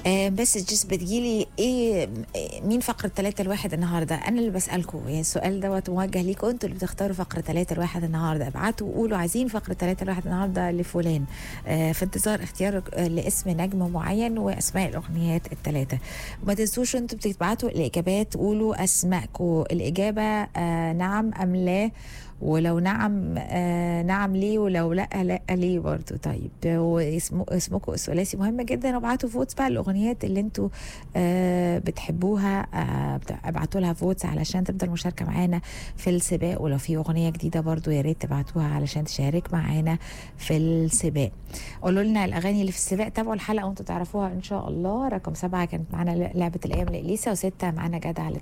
مسجز بتجيلي ايه إيه- مين فقره ثلاثة الواحد النهارده انا اللي بسالكم يعني السؤال دوت موجه ليكم انتوا اللي بتختاروا فقره ثلاثة الواحد النهارده ابعتوا وقولوا عايزين فقره ثلاثة الواحد النهارده لفلان آه، في انتظار اختيار آه، لاسم نجم معين واسماء الاغنيات الثلاثه وما تنسوش انتوا بتبعتوا الاجابات قولوا اسماءكم الاجابه آه، نعم ام لا ولو نعم آه نعم ليه ولو لا لا ليه برضو طيب واسمه اسمكم الثلاثي مهم جدا وابعتوا فوتس بقى الاغنيات اللي انتوا آه بتحبوها آه بت- ابعتوا لها فوتس علشان تفضل المشاركه معانا في السباق ولو في اغنيه جديده برضو يا ريت تبعتوها علشان تشارك معانا في السباق قولوا لنا الاغاني اللي في السباق تابعوا الحلقه وانتوا تعرفوها ان شاء الله رقم سبعه كانت معانا لعبه الايام لاليسا وسته معانا جدع